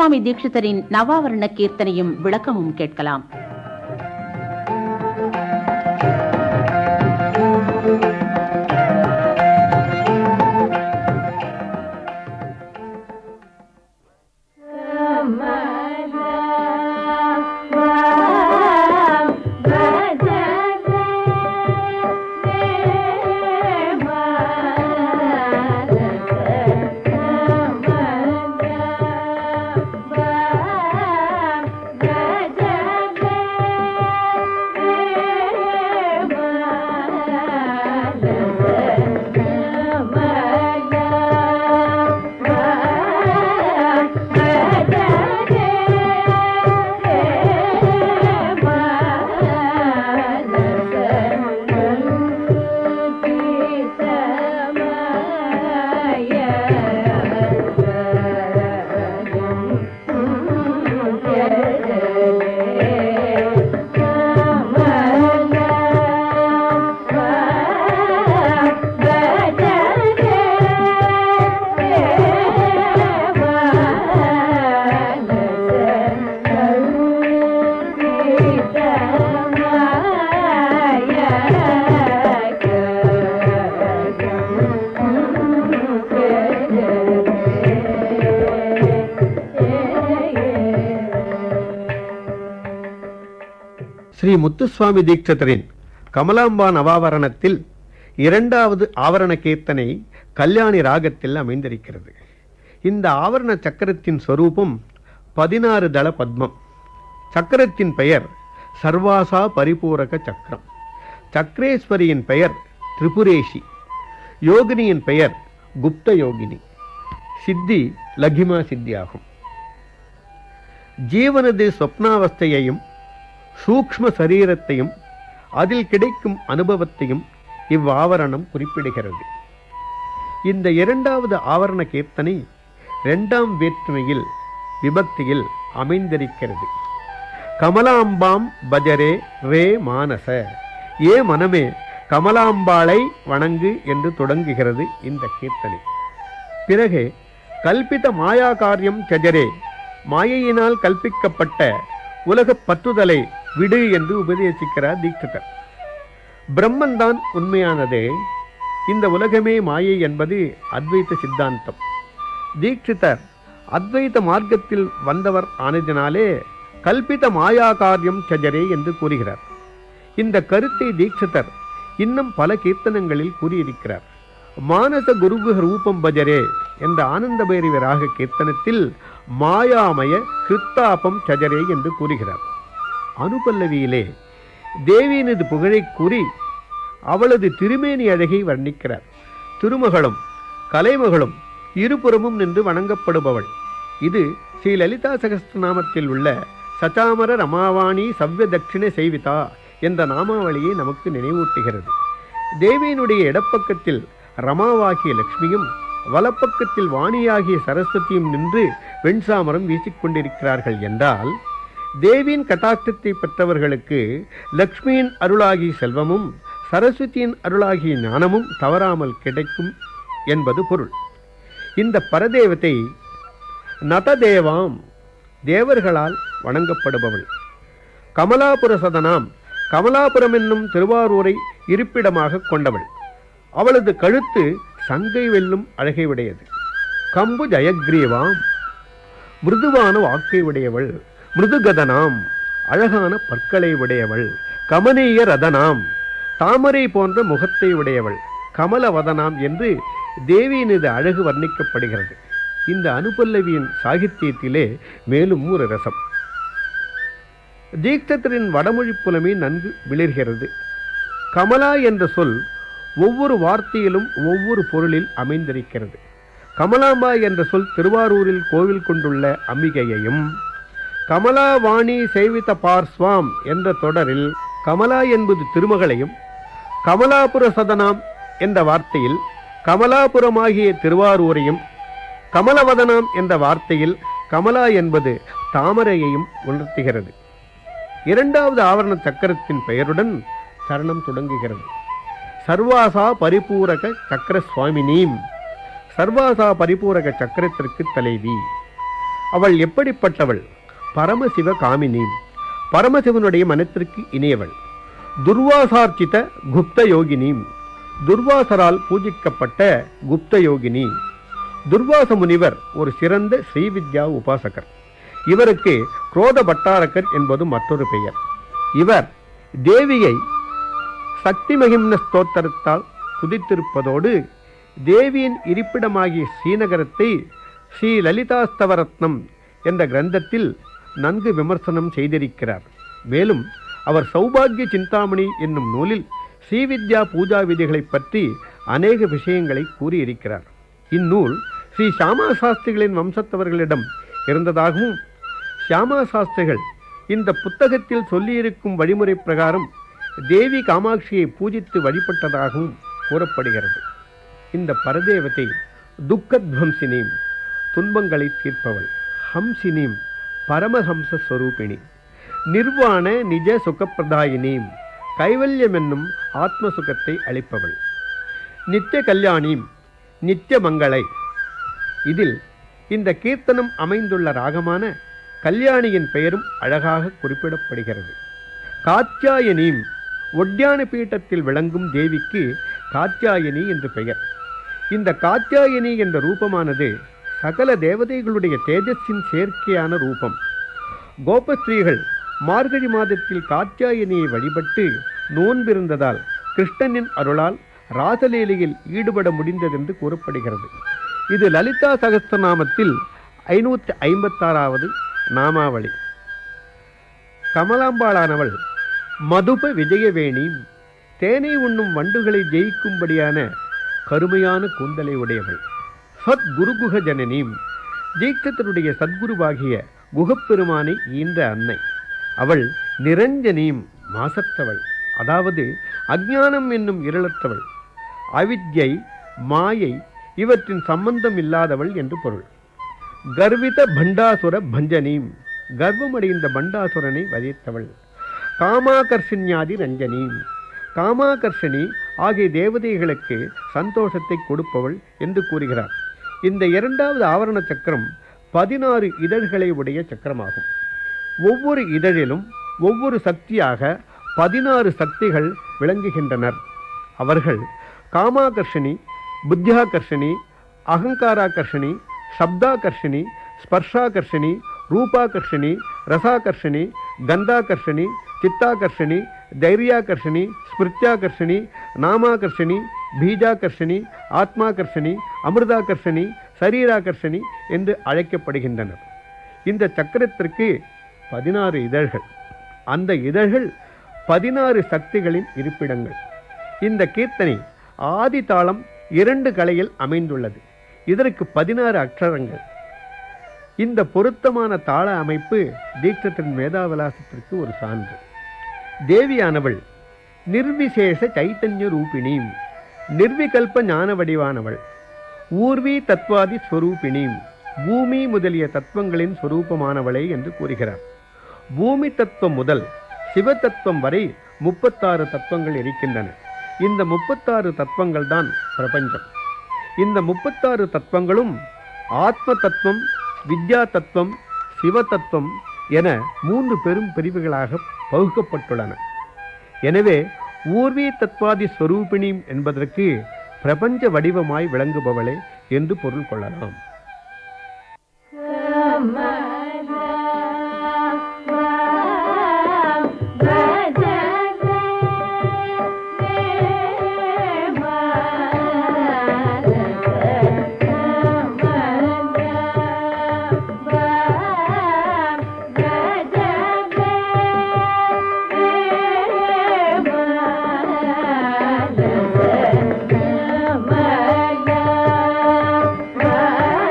முத்துசுவாமி தீட்சிதரின் நவாவரண கீர்த்தனையும் விளக்கமும் கேட்கலாம் ஸ்ரீ முத்துசுவாமி தீட்சிதரின் கமலாம்பா நவாவரணத்தில் இரண்டாவது ஆவரண கீர்த்தனை கல்யாணி ராகத்தில் அமைந்திருக்கிறது இந்த ஆவரண சக்கரத்தின் சொரூபம் பதினாறு தள பத்மம் சக்கரத்தின் பெயர் சர்வாசா பரிபூரக சக்கரம் சக்கரேஸ்வரியின் பெயர் திரிபுரேஷி யோகினியின் பெயர் குப்த யோகினி சித்தி லகிமா சித்தியாகும் ஜீவனது சொப்னாவஸ்தையையும் சூக்ஷ்ம சரீரத்தையும் அதில் கிடைக்கும் அனுபவத்தையும் இவ்வாவரணம் குறிப்பிடுகிறது இந்த இரண்டாவது ஆவரண கீர்த்தனை இரண்டாம் வேற்றுமையில் விபக்தியில் அமைந்திருக்கிறது கமலாம்பாம் பஜரே ரே மானச ஏ மனமே கமலாம்பாளை வணங்கு என்று தொடங்குகிறது இந்த கீர்த்தனை பிறகு கல்பித மாயா காரியம் சஜரே மாயையினால் கல்பிக்கப்பட்ட உலகப் பற்றுதலை விடு என்று உபதேசிக்கிறார் தீட்சிதர் பிரம்மன் தான் உண்மையானதே இந்த உலகமே மாயை என்பது அத்வைத சித்தாந்தம் தீட்சிதர் அத்வைத மார்க்கத்தில் வந்தவர் ஆனதினாலே கல்பித மாயா காரியம் சஜரே என்று கூறுகிறார் இந்த கருத்தை தீட்சிதர் இன்னும் பல கீர்த்தனங்களில் கூறியிருக்கிறார் மானச குருகு ரூபம் பஜரே என்ற ஆனந்த பைரவி ராக கீர்த்தனத்தில் மாயாமய கிருத்தாபம் சஜரே என்று கூறுகிறார் அனுபல்லவியிலே தேவியினது புகழை கூறி அவளது திருமேனி அழகை வர்ணிக்கிறார் திருமகளும் கலைமகளும் இருபுறமும் நின்று வணங்கப்படுபவள் இது ஸ்ரீ லலிதா சகஸ்திரநாமத்தில் உள்ள சச்சாமர ரமாவாணி சவ்ய தட்சிண செய்விதா என்ற நாமாவளியை நமக்கு நினைவூட்டுகிறது தேவியினுடைய இடப்பக்கத்தில் ரமாவாகிய லக்ஷ்மியும் வலப்பக்கத்தில் வாணியாகிய சரஸ்வதியும் நின்று வெண்சாமரம் வீசிக்கொண்டிருக்கிறார்கள் என்றால் தேவியின் கட்டாட்சத்தை பெற்றவர்களுக்கு லக்ஷ்மியின் அருளாகிய செல்வமும் சரஸ்வதியின் அருளாகிய ஞானமும் தவறாமல் கிடைக்கும் என்பது பொருள் இந்த பரதேவத்தை நததேவாம் தேவர்களால் வணங்கப்படுபவள் கமலாபுர சதனாம் கமலாபுரம் என்னும் திருவாரூரை இருப்பிடமாக கொண்டவள் அவளது கழுத்து சங்கை வெல்லும் அழகை உடையது கம்பு ஜயக்ரீவாம் மிருதுவான வாக்கை உடையவள் மிருதுகதனாம் அழகான பற்களை உடையவள் கமனீய ரதனாம் தாமரை போன்ற முகத்தை உடையவள் கமலவதனாம் என்று தேவியினது அழகு வர்ணிக்கப்படுகிறது இந்த அனுபல்லவியின் சாகித்யத்திலே மேலும் ஒரு ரசம் தீக்ஷத்திரின் வடமொழி புலமை நன்கு விளிர்கிறது கமலா என்ற சொல் ஒவ்வொரு வார்த்தையிலும் ஒவ்வொரு பொருளில் அமைந்திருக்கிறது கமலாம்பா என்ற சொல் திருவாரூரில் கோவில் கொண்டுள்ள அம்பிகையையும் கமலாவாணி சேவித பார்ஸ்வாம் என்ற தொடரில் கமலா என்பது திருமகளையும் கமலாபுர சதனாம் என்ற வார்த்தையில் கமலாபுரமாகிய திருவாரூரையும் கமலவதனாம் என்ற வார்த்தையில் கமலா என்பது தாமரையையும் உணர்த்துகிறது இரண்டாவது ஆவரண சக்கரத்தின் பெயருடன் சரணம் தொடங்குகிறது சர்வாசா பரிபூரக சக்கர சுவாமினீம் சர்வாசா பரிபூரக சக்கரத்திற்கு தலைவி அவள் எப்படிப்பட்டவள் பரமசிவ காமினி பரமசிவனுடைய மனத்திற்கு இனியவள் துர்வாசார்ச்சித குப்த யோகினி துர்வாசரால் பூஜிக்கப்பட்ட குப்த யோகினி துர்வாச முனிவர் ஒரு சிறந்த ஸ்ரீவித்யா உபாசகர் இவருக்கு குரோத பட்டாரகர் என்பது மற்றொரு பெயர் இவர் தேவியை சக்தி மகிம்ன ஸ்தோத்திரத்தால் துதித்திருப்பதோடு தேவியின் இருப்பிடமாகிய ஸ்ரீநகரத்தை ஸ்ரீ லலிதாஸ்தவரத்னம் என்ற கிரந்தத்தில் நன்கு விமர்சனம் செய்திருக்கிறார் மேலும் அவர் சௌபாகிய சிந்தாமணி என்னும் நூலில் ஸ்ரீவித்யா பூஜா விதிகளைப் பற்றி அநேக விஷயங்களை கூறியிருக்கிறார் இந்நூல் ஸ்ரீ ஷியாமா சாஸ்திரிகளின் வம்சத்தவர்களிடம் இருந்ததாகவும் ஷியாமா சாஸ்திரிகள் இந்த புத்தகத்தில் சொல்லியிருக்கும் வழிமுறை பிரகாரம் தேவி காமாட்சியை பூஜித்து வழிபட்டதாகவும் கூறப்படுகிறது இந்த பரதேவதை துக்கத்வம்சினீம் துன்பங்களை தீர்ப்பவள் ஹம்சினீம் பரமஹம்ச ஸ்வரூபிணி நிர்வாண நிஜ சுகப்பிரதாயினீம் கைவல்யம் என்னும் ஆத்ம சுகத்தை அளிப்பவள் நித்திய கல்யாணீம் நித்திய மங்களை இதில் இந்த கீர்த்தனம் அமைந்துள்ள ராகமான கல்யாணியின் பெயரும் அழகாக குறிப்பிடப்படுகிறது காத்தியாயனீம் ஒட்யான பீட்டத்தில் விளங்கும் தேவிக்கு காத்தியாயனி என்று பெயர் இந்த காத்தியாயனி என்ற ரூபமானது சகல தேவதைகளுடைய தேஜஸின் சேர்க்கையான ரூபம் கோபஸ்திரீகள் மார்கழி மாதத்தில் காத்தியாயனியை வழிபட்டு நோன்பிருந்ததால் கிருஷ்ணனின் அருளால் ராசலீலையில் ஈடுபட முடிந்ததென்று கூறப்படுகிறது இது லலிதா சகஸ்திரநாமத்தில் ஐநூற்றி ஐம்பத்தாறாவது நாமாவளி கமலாம்பாளானவள் மதுப விஜயவேணி தேனை உண்ணும் வண்டுகளை ஜெயிக்கும்படியான கருமையான கூந்தலை உடையவள் சத் குருகுக ஜனனீம் தீட்சத்தருடைய சத்குருவாகிய குகப்பெருமானை ஈன்ற அன்னை அவள் நிரஞ்சனீம் மாசற்றவள் அதாவது அஞ்ஞானம் என்னும் இருளற்றவள் அவித்யை மாயை இவற்றின் சம்பந்தம் இல்லாதவள் என்று பொருள் கர்வித பண்டாசுர பஞ்சனீம் கர்வமடைந்த பண்டாசுரனை வதைத்தவள் காமாகர்ஷன்யாதி ரஞ்சனீம் காமாகர்ஷணி ஆகிய தேவதைகளுக்கு சந்தோஷத்தை கொடுப்பவள் என்று கூறுகிறார் இந்த இரண்டாவது ஆவரண சக்கரம் பதினாறு இதழ்களை உடைய சக்கரமாகும் ஒவ்வொரு இதழிலும் ஒவ்வொரு சக்தியாக பதினாறு சக்திகள் விளங்குகின்றனர் அவர்கள் காமாகர்ஷணி புத்தியாகர்ஷணி அகங்காராகர்ஷணி சப்தாகர்ஷணி ஸ்பர்ஷாகர்ஷணி ரூபாகர்ஷணி ரசாகர்ஷணி கந்தாகர்ஷணி சித்தாகர்ஷணி தைரியாகர்ஷணி ஸ்மிருத்யாகர்ஷணி நாமாகர்ஷணி பீஜாகர்ஷணி ஆத்மாகர்ஷணி அமிர்தாகர்ஷணி சரீராகர்ஷணி என்று அழைக்கப்படுகின்றனர் இந்த சக்கரத்திற்கு பதினாறு இதழ்கள் அந்த இதழ்கள் பதினாறு சக்திகளின் இருப்பிடங்கள் இந்த கீர்த்தனை ஆதி தாளம் இரண்டு கலையில் அமைந்துள்ளது இதற்கு பதினாறு அக்ஷரங்கள் இந்த பொருத்தமான தாள அமைப்பு தீட்சத்தின் மேதாவிலாசத்திற்கு ஒரு சான்று தேவியானவள் நிர்விசேஷ சைத்தன்ய ரூபிணீம் நிர்விகல்ப ஞான வடிவானவள் ஊர்வி தத்வாதி ஸ்வரூபிணீம் பூமி முதலிய தத்துவங்களின் ஸ்வரூபமானவளே என்று கூறுகிறார் பூமி தத்துவம் முதல் சிவ தத்துவம் வரை முப்பத்தாறு தத்துவங்கள் இருக்கின்றன இந்த முப்பத்தாறு தத்துவங்கள் தான் பிரபஞ்சம் இந்த முப்பத்தாறு தத்துவங்களும் ஆத்ம தத்துவம் வித்யா தத்துவம் சிவ தத்துவம் என மூன்று பெரும் பிரிவுகளாக பகுக்கப்பட்டுள்ளன எனவே ஊர்வி தத்வாதி ஸ்வரூபிணி என்பதற்கு பிரபஞ்ச வடிவமாய் விளங்குபவளே என்று பொருள் கொள்ளலாம் Yeah.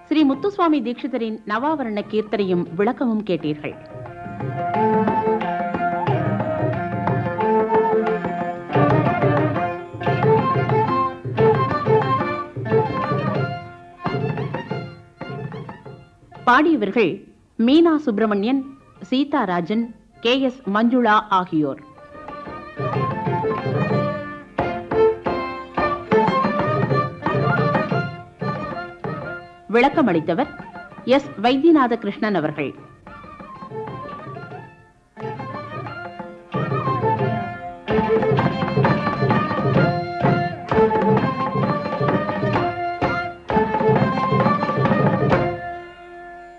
ஸ்ரீ முத்துசுவாமி தீட்சிதரின் நவாவரண கீர்த்தனையும் விளக்கமும் கேட்டீர்கள் பாடியவர்கள் மீனா சுப்பிரமணியன் சீதாராஜன் கே எஸ் மஞ்சுளா ஆகியோர் விளக்கமளித்தவர் எஸ் வைத்தியநாத கிருஷ்ணன் அவர்கள்